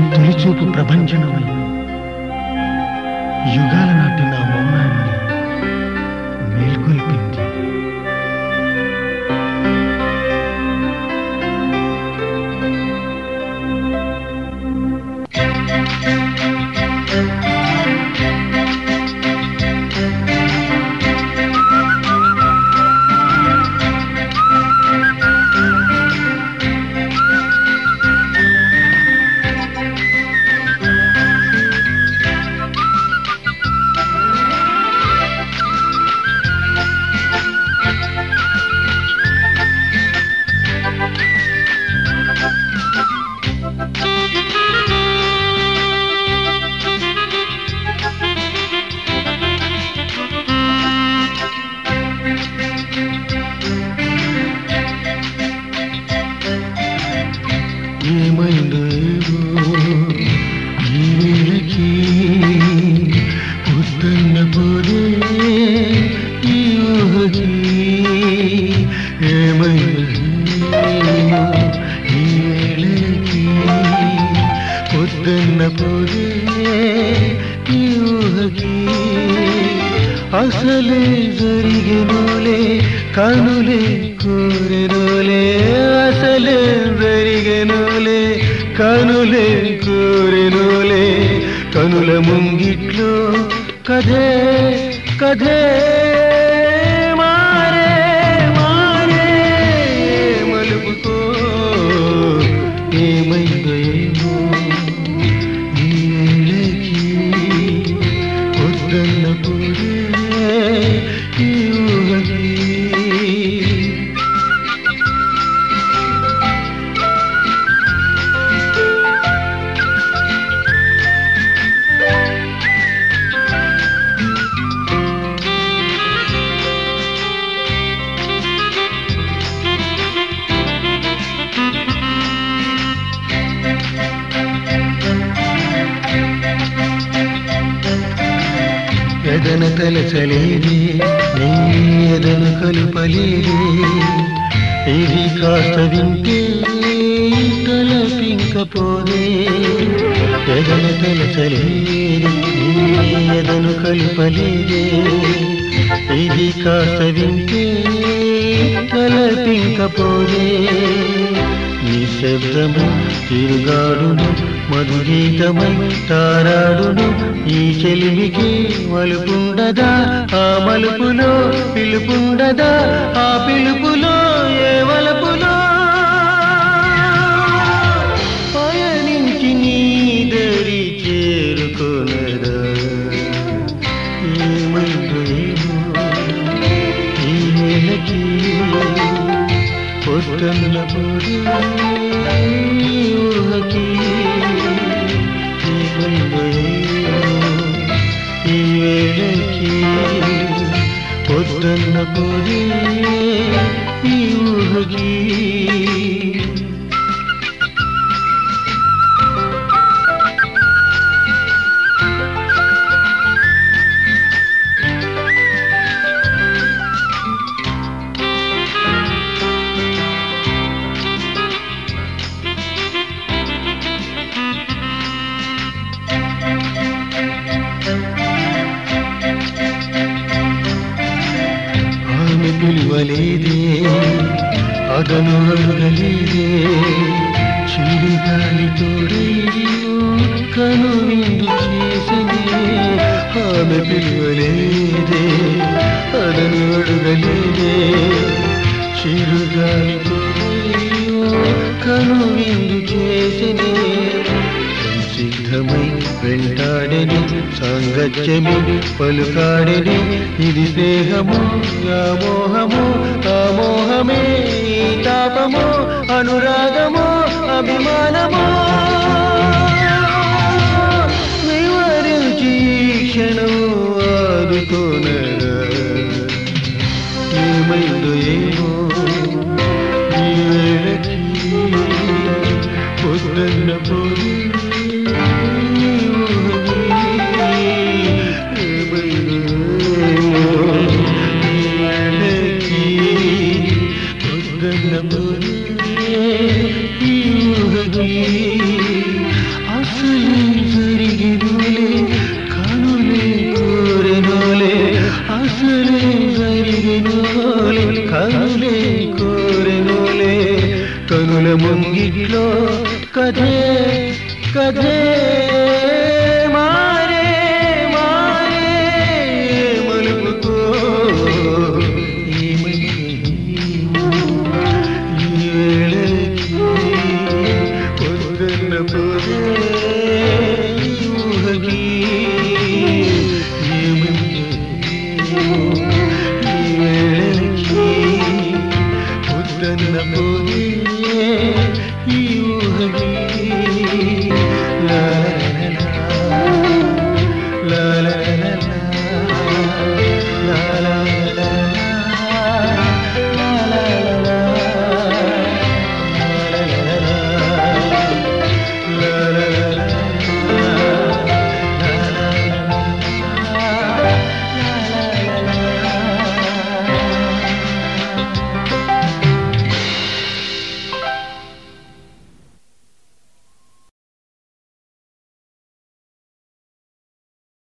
తొలిచూపు ప్రభంజనమై యుగాల నాటి నా మౌనాన్ని మేల్కొల్పింది ఏమైందో ఏమో ఈ వేళకి పొద్దున్న పోదే ఈ ఊహకి ఏమైందో ఏమో ఈ వేళకి పొద్దున్న పోదే ఈ ఊహకి అసలే జరిగినోలే కనులే కోరెనోలే అసలే జరిగినోలే కనులే కోరెనోలే కనుల ముంగిట్లో కథే కథే మారే మారే మలుపుకో ఏమైందో ఏమో ఈ వేళకి పొద్దున్న పూరే ఈ ఊహకి ఎదన తలచలేదే నీ ఎదను కలుపలేదే ఇది కాస్త వింటే తలపింకపోదే ఎదన తలచలేదే నీ ఎదను కలుపలేదే ఇది కాస్త వింటే తలపింకపోదే నిశ్శబ్దమై తిరుగాడును మధుగీతమై తారాడును ఈ చెలిమికి మలుపుండదా ఆ మలుపులో పిలుపుండదా ఆ పిలుపులో ఏ వలపులో పయనించి నీ దరి చేరుకొనదా ఏమైందో ఏమో ఈ వేళకి పొద్దున్న పొడి ఊహకి ఏమైందో ఏమో ఈ వేళకి పొద్దున్న పొడి ఈ ఊహకి ఆమె పిలువలేదే అదను అడగలేదే చిరుగాలి తోడైను కను విందు చేసనే ఆమె పిలువలేదే అదను అడగలేదే చిరుగాలి తోడైను కను విందు చేసనే సిద్ధమై వెంటాడని సాంగత్యమి పలుకాడని ఇది స్నేహము వ్యామోహము ఆమోహమే ఈ తాపము అనురాగము అభిమానము వివరించి ఈ క్షణము ఆదుకోనరా ఏమైందో ఏమో ఈ వేళకి పొద్దున్న పోయి అసలు గజే